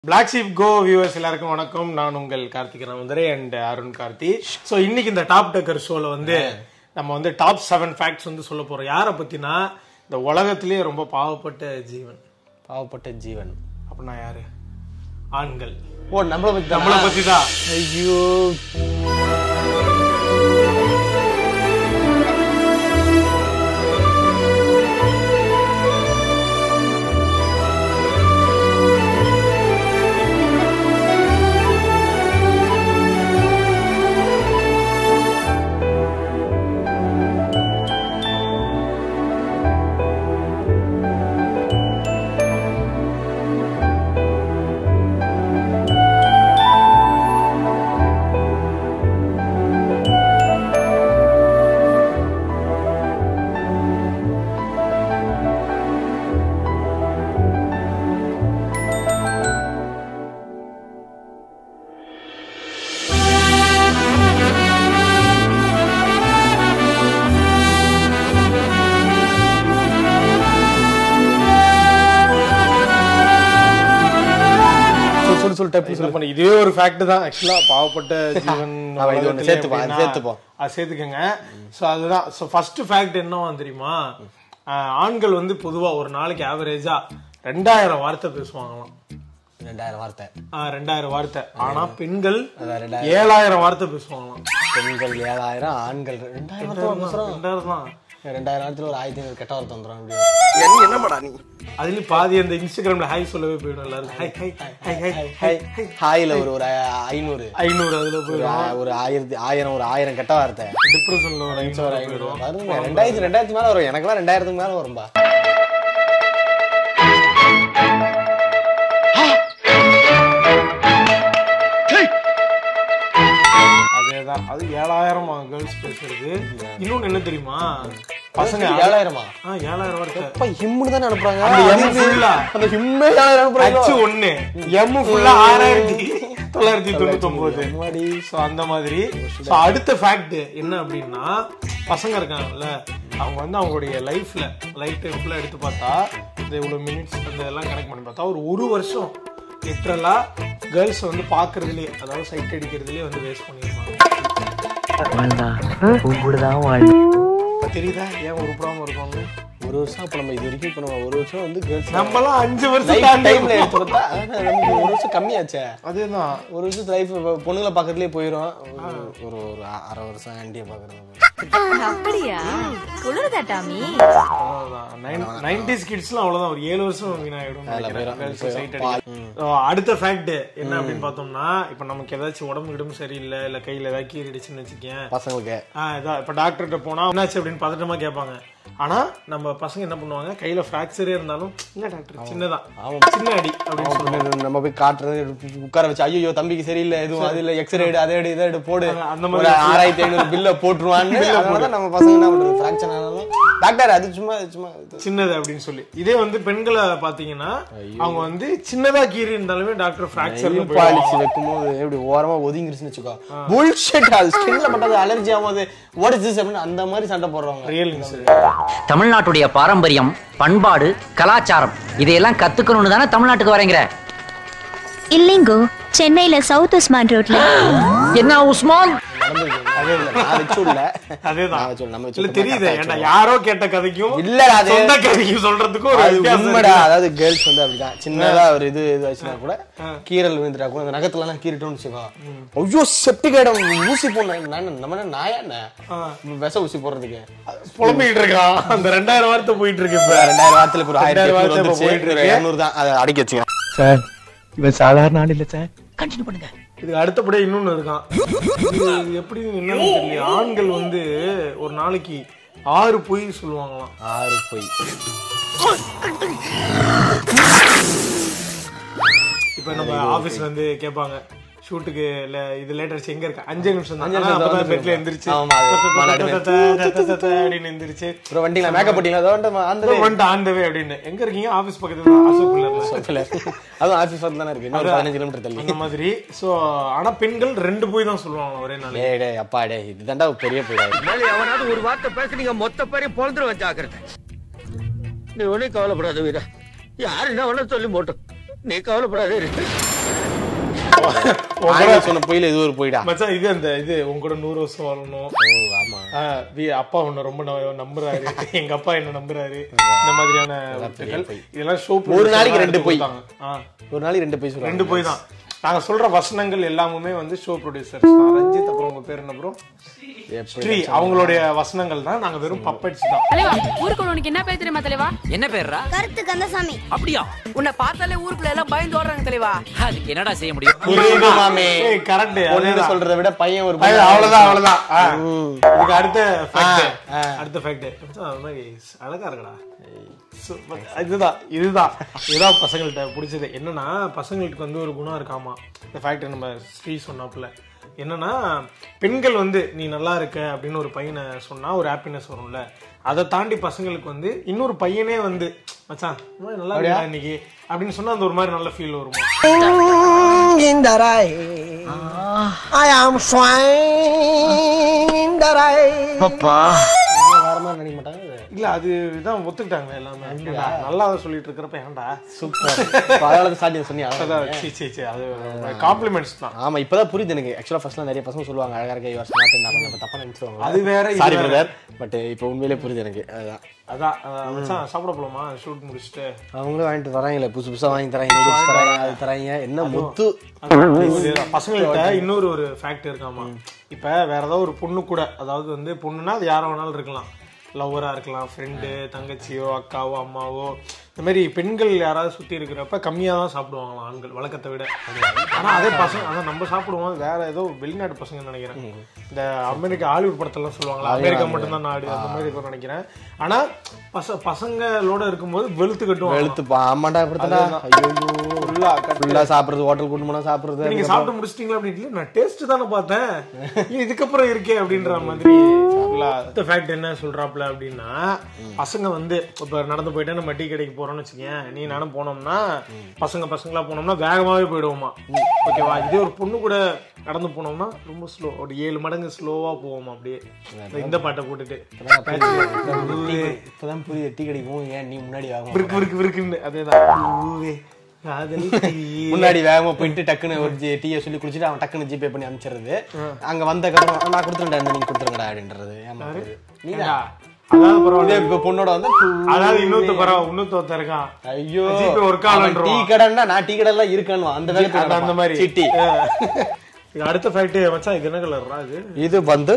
Black sheep கோ viewers எல்லாருக்கும் வணக்கம் நான் உங்கள் கார்த்திக் ராமந்தரே அண்ட் அருண் கார்த்தி ஸோ இன்னைக்கு இந்த டாப் டக்கர் ஷோல வந்து நம்ம வந்து டாப் செவன் ஃபேக்ட்ஸ் வந்து சொல்ல போறோம் யாரை பத்தினா இந்த உலகத்திலேயே ரொம்ப பாவப்பட்ட ஜீவன் பாவப்பட்ட ஜீவன் அப்படின்னா யாரு ஆண்கள் ஓ நம்மள பத்தி நம்மளை பத்தி தான் ஐயோ சொல்லு சொல்லு சொல்லு டப்பு என்ன பண்ண இதுவே ஒரு ஃபேக்ட் தான் ஆக்சுவலா பாவப்பட்ட ஜீவன் ஆமா, இது ஒண்ணு உலகத்திலே சேர்த்துப்போம், அது அப்படின்னா, சேர்த்துப்போம். அது சேர்த்துக்கங்க ஸோ அதுதான் ஸோ ஃபர்ஸ்ட் ஃபேக்ட் என்னவா தெரியுமா ஆஹ், ஆண்கள் வந்து பொதுவா ஒரு நாளைக்கு ஆவரேஜா ரெண்டாயிரம் வார்த்தை பேசுவாங்களாம் ரெண்டாயிரம் வார்த்தை ஆஹ், ரெண்டாயிரம் வார்த்தை ஆனா பெண்கள் அதான் ரெண்டாயிரம் ஏழாயிரம் வார்த்தை பேசுவாங்களாம் பெண்கள் ஏழாயிரம் ஆண்கள் ரெண்டாயிரம் வார்த்தை பேசுறோம். ரெண்டாயிரம் தான் ரெண்டாயிரம் வாரத்துல ஒரு ஆயிரத்தி ஐநூறு கெட்ட வார்த்தை வந்துடும் அப்படி அதுலயும் பாதி அந்த இன்ஸ்டாகிராம்ல ஹாய் சொல்லவே போயிடும் எல்லாரும் hi hi hi hi hi hi ஹாயில ஒரு ஒரு ஐநூறு ஐநூறு அதுல ஒரு போயிடும் ஆ- ஒரு ஆயிரத்தி ஆயிரம் ஒரு ஆயிரம் கெட்ட வார்த்தை டிப்ரெஷன்ல ஒரு ஐநூறு ஒரு ஐநூறு பாருங்க, ரெண்டாயிரத்தி ரெண்டாயிரத்துக்கு மேல வரும் எனக்கெல்லாம் ரெண்டாயிரத்துக்கு மேல வரும்பா அதேதான் அது ஏழாயிரம் கேர்ள்ஸ் பேசுறது இன்னொன்னு என்ன தெரியுமா பசங்க ஏழாயிரமா ஆ ஏழாயிரம் வார்த்தை அப்ப ஹிம்னு தானே அனுப்புறாங்க அந்த M full ஆ. அந்த ஹிம்மே ஏழாயிரம் அனுப்புறாங்க அச்சு ஒண்ணு எம் ஃபுல்லா ஆறாயிரத்தி தொள்ளாயிரத்தி தொண்ணூத்தி ஒன்பது அம்மாடி. ஸோ அந்த மாதிரி ஸோ அடுத்த ஃபேக்ட் என்ன அப்படின்னா பசங்க இருக்காங்கல்ல அவங்க வந்து அவங்களுடைய லைஃப்ல லைஃப் டைம் ஃபுல்லாக எடுத்து பார்த்தா இந்த இவ்வளோ மினிட்ஸ் அந்த எல்லாம் கனெக்ட் பண்ணி பார்த்தா ஒரு ஒரு வருஷம் லிட்ரலா கேர்ள்ஸ் வந்து பார்க்கறதுலே அதாவது சைட் அடிக்கிறதுலே வந்து வேஸ்ட் பண்ணியிருப்பாங்க வாழ்ந்தா உன் கூட தான் வாழ் தெரியுதா ஏன் உருப்படாம இருக்கோங்க ஒரு வருஷம் அப்ப நம்ம இது வரைக்கும் இப்ப நம்ம ஒரு வருஷம் வந்து கேர்ள்ஸ் நம்மலாம் அஞ்சு வருஷம் லைஃப் தாண்டி டைம்ல இருக்கோம். எடுத்து பார்த்தா அதான் நமக்கு ஒரு வருஷம் கம்மியாச்சே அதேதான் ஒரு வருஷத்து லைஃப் பொண்ணுங்களை பாக்கிறதுலயே போயிடும் ஒரு- ஒரு ஒரு அ- அரை வருஷம் ஆண்டியை பாக்குறது அப்படியா குளிருதா டாமி நைன்டிஸ் கிட்ஸ்லாம் அவ்வளவுதான் ஒரு ஏழு வருஷம் வீணாயிடும் நினைக்கிறேன். போயிரும். Girls போயிரும். sight அடிக்க. So, அடுத்த ஃபேக்ட் என்ன அப்படின்னு பார்த்தோம்னா இப்ப நமக்கு ஏதாச்சும் உடம்பு கிடம்பு சரியில்லை இல்ல கையில ஏதாவது கீறிடுச்சுன்னு வச்சுக்கேன் பசங்களுக்கு ஆஹ் இதான் இப்ப டாக்டர்கிட்ட போனா என்னாச்சு அப்படின்னு பதட்டமா கேட்பாங்க ஆனா நம்ம பசங்க என்ன பண்ணுவாங்க கையில பிராக்சரே இருந்தாலும் இல்ல டாக்டர் சின்னதா சின்ன அடி அப்படின்னு சொல்லுவாங்க நம்ம போய் காட்டுறது உட்கார வச்சு ஐயோ தம்பிக்கு சரியில்லை எதுவும் அது இல்ல எக்ஸ்ரே எடு அதை எடு இதை எடு போடு அந்த ஒரு மாதிரி ஆறாயிரத்தி ஐநூறு பில்ல போட்டுருவான்னு அதனாலதான் நம்ம பசங்க என்ன பண்றது ஃபிராக்சர் ஆனாலும் டாக்டர் அது சும்மா அது சும்மா இது. சின்னது அப்படின்னு சொல்லி இதே வந்து பெண்களை பாத்தீங்கன்னா அவங்க வந்து சின்னதா கீறி இருந்தாலுமே டாக்டர் பிராக்சர் நெயில் பாலிஷ் வைக்கும்போது எப்படி ஓரமா ஒதுங்கிருச்சுன்னு வச்சுக்கோ புல்ஷெட் அது ஸ்கின்ல மட்டும் அலர்ஜி ஆகும்போது வாட் இஸ் திஸ் அப்படின்னு அந்த மாதிரி சண்டை போடுறவங்க ரியல் இன்சிடென்ட் தமிழ்நாட்டுடைய பாரம்பரியம் பண்பாடு கலாச்சாரம் இதையெல்லாம் கத்துக்கணும்னு தானே தமிழ்நாட்டுக்கு வரேங்கிற இல்லைங்கோ சென்னையில சவுத் உஸ்மான் ரோட்ல என்ன உஸ்மான் நடந்திருக்கு. அதே இல்ல நான் வச்சு விடல அதேதான் நான் வச்சு விடல. நம்ம வச்சு இல்ல விட்டோம்னா தெரியுது correct ஆ ஏன்டா வச்சு யாரோ கேட்ட கதைக்கும் இல்லடா அது சொந்த கதைக்கும் சொல்றதுக்கும் ஒரு அது வித்தியாசம் உண்மைடா இருக்கு. அதாவது கேர்ள்ஸ் வந்து அப்படிதான் சின்னதா ஒரு இது இது ஆச்சுன்னா கூட கீரல் விழுந்துட்டா கூட அந்த நகத்துல எல்லாம் கீறிட்டோம்னு வச்சுக்கோ ஐயோ செப்டிக் இடம் ஊசி போடணும் நான் நம்ம என்ன நாயா என்ன விஷ ஊசி போடுறதுக்கு புலம்பிக்கிட்டு இருக்கான் அந்த ரெண்டாயிரம் வார்த்தை போயிட்டு இருக்கு இப்ப ரெண்டாயிரம் வாரத்துல ஒரு ஆயிரத்தி ரெண்டாயிரம் ஐநூறு வாரத்துல வந்துச்சு போயிட்டு ஒரு இருக்கு. இருநூறு தான் அதை அடக்கி வச்சுக்கிறேன் சார் இவன் சாதாரண ஆள் இல்ல சார் கண்டினியூ பண்ணுங்க இதுக்கு அடுத்தபடியே இன்னொன்னு இருக்கான் இது எப்படி என்னன்னு தெரியல ஆண்கள் வந்து ஒரு நாளைக்கு ஆறு பொய் சொல்லுவாங்களாம் ஆறு போய் இப்ப நம்ம ஆபீஸ்ல வந்து கேட்பாங்க ஷூட்டுக்கு இல்ல இது லேட்டர்ஸ் எங்க இருக்கு அஞ்சு நிமிஷம் தான் அஞ்சு ஆனா நிமிஷம் தான் அப்பதான் வந்து பெட்ல எந்திரிச்சு ஆமா, அது மாநாடு அப்படின்னு எந்திரிச்சு அப்புறம் வண்டிங்களா மேக்கப் போட்டீங்களா அதோ வந்து அந்த வந்துட்டு ஆண்டவே அப்படின்னு எங்க இருக்கீங்க ஆபீஸ் பக்கத்துல அசோக் பில்லர்ல அதுவும் ஆஃபீஸ் பக்கத்துல தானே இருக்கு இன்னொரு பதினஞ்சு கிலோமீட்டர் தள்ளி அந்த மாதிரி சோ ஆனா பெண்கள் ரெண்டு போய் தான் சொல்லுவாங்க ஒரே நாளைக்கு டேய் டேய் அப்பா டேய் இதுதான்டா பெரிய போயிடாது மேலே எவனாவது ஒரு வார்த்தை பேசுனீங்க மொத்த பேரையும் பொழந்துரு வச்சாக்குறது நீ ஒன்னும் கவலைப்படாத வீரா யாரு என்ன வேணா சொல்லி போட்டோம் நீ கவலைப்படாதே இரு ஆயிரம் சொன்ன பொயில இது ஒரு பொய்டா மச்சான் இது அந்த இது உங்க கூட நூறு வருஷம் வாழணும் ஓ ஆமா ஆ, வி- அப்பா உன்னை ரொம்ப ந- நம்புறாரு எங்க அப்பா என்ன நம்புறாரு இந்த மாதிரியான வார்த்தைகள். இதெல்லாம் ஷோ ஒரு நாளைக்கு ரெண்டு பொய். ஆ ஒரு நாளைக்கு ரெண்டு பொய் சொல்லுவாங்க ரெண்டு போய் தான் நாங்க சொல்ற வசனங்கள் எல்லாமே வந்து ஷோ ப்ரொடியூசர்ஸ் தான் ரஞ்சித் அப்புறம் உங்க பேர் என்ன ப்ரோ ஸ்ரீ அவங்களுடைய வசனங்கள் தான் நாங்க வெறும் பப்பட்ஸ் தான் தலைவா ஊருக்குள்ள உனக்கு என்ன பேர் தெரியுமா தலைவா என்ன பேர்ரா கருத்து கந்தசாமி அப்படியா உன்னை பார்த்தாலே ஊருக்குள்ள எல்லாம் பயந்து ஓடுறாங்க தலைவா அதுக்கு என்னடா செய்ய முடியும் புரியுது மாமே கரெக்ட் பொண்ணு சொல்றதை விட பையன் ஒரு அவ்வளவுதான் அவ்வளவுதான் ஆ. இதுக்கு அடுத்த fact. அடுத்த ஃபேக்ட் அது மாதிரி அழகா இருக்கடா Super. இதுதான் இதுதான் இதுதான் பசங்கள்ட்ட பிடிச்சது என்னன்னா பசங்களுக்கு வந்து ஒரு குணம் இருக்காமா இந்த ஃபேக்ட் நம்ம ஸ்ரீ சொன்னாப்புல என்னன்னா பெண்கள் வந்து நீ நல்லா இருக்க அப்படின்னு ஒரு பையனை சொன்னா ஒரு ஹாப்பினஸ் வரும்ல அதை தாண்டி பசங்களுக்கு வந்து இன்னொரு பையனே வந்து மச்சான் இந்த மாதிரி நல்லா இருக்கா இன்னைக்கு அப்படின்னு சொன்னா அந்த ஒரு மாதிரி நல்ல ஃபீல் வருமா வேற மாதிரி நினைக்க மாட்டாங்க இல்ல அது இதான் ஒத்துக்கிட்டாங்க எல்லாமே ஏன்டா, நல்லா சொல்லிட்டு இருக்கிறப்ப ஏன்டா சூப்பர் அதனால சாத்தியம் சொன்னியா அதான் சீ சீ சீ அது காம்ப்ளிமெண்ட்ஸ் தான் ஆமா இப்பதான் புரியுது எனக்கு ஆக்சுவலா ஃபர்ஸ்ட்லாம் நிறைய பசங்க சொல்லுவாங்க அழகா இருக்க யுவர் ஸ்மார்ட் நம்ம தப்பா நினைச்சுவாங்க அது வேற, இது சாரி வேற. பிரதர் பட் இப்போ உண்மையிலே புரியுது எனக்கு அதுதான் அதான் அதான் மச்சான் சாப்பிட போலாமா ஷூட் முடிச்சுட்டு அவங்களும் வாங்கிட்டு வராங்களே புதுசு புதுசா வாங்கி தராங்க நூடுல்ஸ் தராங்க அது தராங்க என்ன முத்து இதுதான். பசங்கள்ட்ட இன்னொரு ஒரு ஃபேக்ட் இருக்காமா இப்ப வேற ஏதாவது ஒரு பொண்ணு கூட அதாவது வந்து பொண்ணுனா அது யார வேணாலும் இருக்கலாம் லவ்வரா இருக்கலாம் ஃப்ரெண்டு தங்கச்சியோ அக்காவோ அம்மாவோ இந்த மாதிரி பெண்கள் யாராவது சுத்தி இருக்கிறப்ப கம்மியா தான் சாப்பிடுவாங்களாம் ஆண்கள் வழக்கத்தை விட ஆனா அதே பசங்க அதான் நம்ம சாப்பிடுவோம் வேற ஏதோ வெளிநாட்டு பசங்க நினைக்கிறேன் இந்த அமெரிக்கா ஹாலிவுட் படத்தெல்லாம் சொல்லுவாங்களா அமெரிக்கா மட்டும்தான் நாடு அந்த மாதிரி இருக்கும் நினைக்கிறேன் ஆனா பச பசங்களோட இருக்கும்போது வெளுத்து கட்டுவாங்க வெளுத்துப்பா ஆமாண்டா இப்படிதான் ஐயோ ஃபுல்லா ஃபுல்லா சாப்பிடுறது ஹோட்டல் கூட்டு போனா சாப்பிடுறது நீங்க சாப்பிட்டு முடிச்சிட்டீங்களா அப்படின்னு இல்ல, நான் டேஸ்ட் தானே பார்த்தேன் இது இதுக்கப்புறம் இருக்கே அப்படின்ற மாதிரி அடுத்த ஃபேக்ட் என்ன சொல்றாப்ல அப்படின்னா பசங்க வந்து இப்ப நடந்து போயிட்டு நம்ம டீ கடைக்கு போறோம்னு வச்சுக்கேன் நீ நானும் போனோம்னா பசங்க பசங்களா போனோம்னா வேகமாவே போயிடுவோமா ஓகேவா இதே ஒரு பொண்ணு கூட நடந்து போனோம்னா ரொம்ப ஸ்லோ ஒரு ஏழு மடங்கு ஸ்லோவா போவோமா அப்படியே இந்த- இந்த பாட்டை போட்டுட்டு இப்பதான் புரியுது டீ கடைக்கும் ஏன் நீ முன்னாடி ஆகும் விருக்கு விருக்கு விருக்குன்னு அதேதான் ஊவே, காதல் தீயே. முன்னாடி வேகமா போயிட்டு டக்குன்னு ஒரு ஜி- டீயை சொல்லி குடிச்சிட்டு அவன் டக்குன்னு ஜிபே பண்ணி அனுப்பிச்சிடுறது அங்க வந்த கடன் நான் கொடுத்துருண்டா இந்த நீங்க கொடுத்துருங்கடா அப்படின்றது ஏமாத்துறது ஏண்டா, அதாவது பரவாயில்ல இதே இப்ப பொண்ணோட வந்து அதாவது இன்னொருத்த பரவ இன்னொருத்த இருக்கான் ஐயோ ஜிபே work அவன் ஆகலன்றுவான். டீ கடைன்னா நான் டீ கடைல இருக்கணும் அந்த வேலை அந்த அந்த மாதிரி சிட்டி இது அடுத்த ஃபேக்ட் மச்சான் இது என்ன கலர்ரா இது இது வந்து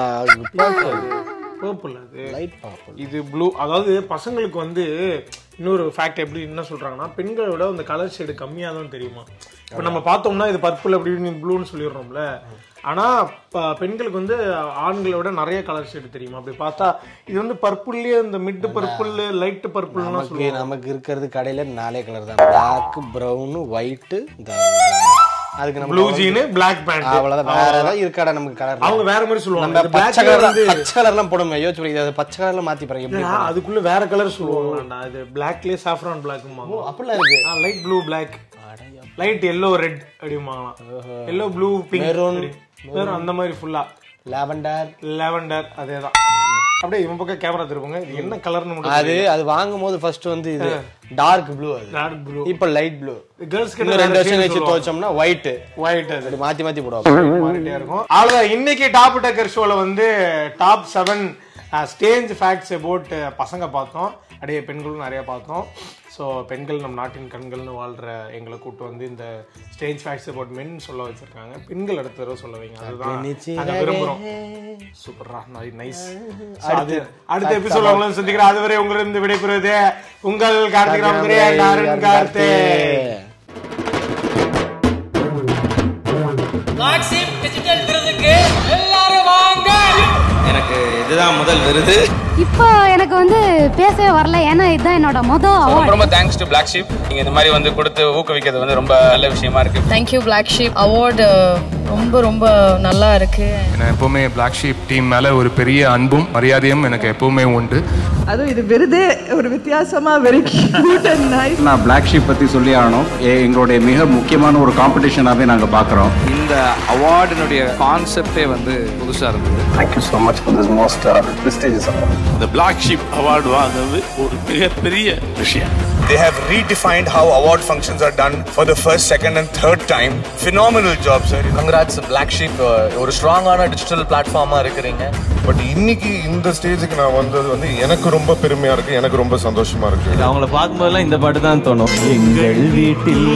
பர்பிள் அது லைட் பாப்போம் இது ப்ளூ அதாவது பசங்களுக்கு வந்து இன்னொரு ஃபேக்ட் எப்படி என்ன சொல்றாங்கன்னா பெண்களை விட அந்த கலர் ஷேடு கம்மியா தான் தெரியுமா இப்போ நம்ம பார்த்தோம்னா இது பர்பிள் அப்படி ப்ளூன்னு சொல்லிடுறோம்ல ஆனா ப- பெண்களுக்கு வந்து ஆண்களை விட நிறைய கலர் ஷேடு தெரியுமா அப்படி பார்த்தா இது வந்து பர்பிள்லயே இந்த மிட் பர்பிள் லைட் பர்பிள்லாம் நமக்கு சொல்லுவாங்க நமக்கு இருக்கிறது கடையில நாலே கலர் தான் பிளாக் பிரவுன் ஒயிட் இந்த அதுக்கு நம்ம ப்ளூ ஜீனு பிளாக் பேண்ட் அவ்வளவுதான் வேற ஏதாவது இருக்காடா நமக்கு கலர் அவங்க வேற மாதிரி சொல்லுவாங்க நம்ம இந்த black பச்சை கலர் வந்து பச்சை கலர்லாம் போடுங்க யோசிச்சு பாருங்க அதை பச்சை கலர்ல மாத்தி பாருங்க எப்படி ஏன்னா, அதுக்குள்ள வேற கலர் சொல்லுவாங்களாண்டா இது பிளாக்லயே சாஃப்ரான் பிளாக்குமா அப்படிலாம் இருக்கு light blue black light yellow red அப்படிமாங்களாம் yellow blue pink Maroon. Maroon அந்த மாதிரி ஃபுல்லா லாவெண்டர் லாவெண்டர் அதேதான் அப்படியே இவன் பக்கம் கேமரா திருப்புங்க இது என்ன கலர்னு மட்டும் அது அது வாங்கும் போது ஃபர்ஸ்ட் வந்து இது டார்க் ப்ளூ அது டார்க் ப்ளூ இப்ப லைட் ப்ளூ கேர்ள்ஸ் இன்னும் ரெண்டு வருஷம் கழிச்சு துவைச்சோம்னா ஒயிட் ஒயிட் அது அது மாத்தி மாத்தி போடுவாங்க மாறிட்டே இருக்கும் அவ்வளவுதான் இன்னைக்கு டாப் டக்கர் ஷோல வந்து top seven stage facts about பசங்க பார்த்தோம் அப்படியே பெண்களும் நிறைய பார்த்தோம் ஸோ பெண்கள் நம் நாட்டின் கண்கள்னு வாழ்ற எங்களை கூட்டு வந்து இந்த ஸ்டேஜ் ஃபேக்ட்ஸ் அபவுட் மென் சொல்ல வச்சிருக்காங்க பெண்கள் அடுத்த தடவை சொல்ல வைங்க அதுதான் நாங்க விரும்புறோம் சூப்பர்ரா நைஸ் அது அடுத்த எபிசோட் உங்களை சந்திக்கிறேன் அதுவரை உங்களிடம் விடைபெறுவது உங்கள் கார்த்திக் ராமதுரை and அருண் கார்த்தே எனக்கு இதுதான் முதல் விருது இப்போ எனக்கு வந்து பேசவே வரல ஏன்னா இதுதான் என்னோட மொதல் ரொம்ப ரொம்ப தேங்க்ஸ் டு பிளாக் ஷிப் நீங்க இந்த மாதிரி வந்து கொடுத்து ஊக்குவிக்கிறது வந்து ரொம்ப நல்ல விஷயமா இருக்கு தேங்க்யூ பிளாக் ஷீப் அவார்டு ரொம்ப ரொம்ப நல்லா இருக்கு எனக்கு எப்பவுமே பிளாக் ஷீப் டீம் மேல ஒரு பெரிய அன்பும் மரியாதையும் எனக்கு எப்பவுமே உண்டு அதுவும் இது விருது ஒரு வித்தியாசமா வெரி கியூட் அண்ட் நைஸ் நான் பிளாக் ஷீப் பற்றி சொல்லி ஆகணும் எ- எங்களுடைய மிக முக்கியமான ஒரு காம்படிஷனாகவே நாங்கள் பார்க்குறோம் இந்த அவார்டினுடைய கான்செப்டே வந்து புதுசா இருந்தது thank you so much for this most prestigious இந்த பிளாக் ஷிப் அவார்டு வாங்குறது ஒரு மிகப்பெரிய விஷயம் They have redefined how award functions are done for the first, second, and third time. Phenomenal job, sir. Congrats black sheep ஒரு ஸ்ட்ராங்கான digital பிளாட்ஃபார்மா இருக்கிறீங்க but இன்னைக்கு இந்த ஸ்டேஜுக்கு நான் வந்தது வந்து எனக்கு ரொம்ப பெருமையா இருக்கு எனக்கு ரொம்ப சந்தோஷமா இருக்கு அவங்கள பார்க்கும்போதெல்லாம் இந்த பாட்டு தான் தோணும் எங்கள் வீட்டில்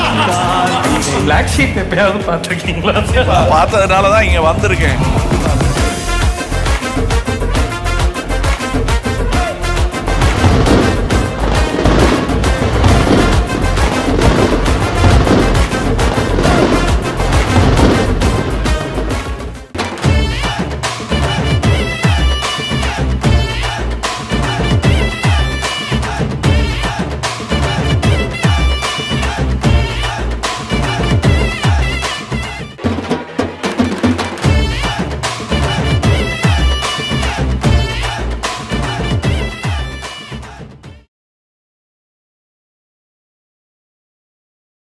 பிளாக் ஷீப் எப்பயாவது பார்த்துருக்கீங்களா பார்த்ததுனால தான் இங்க வந்திருக்கேன்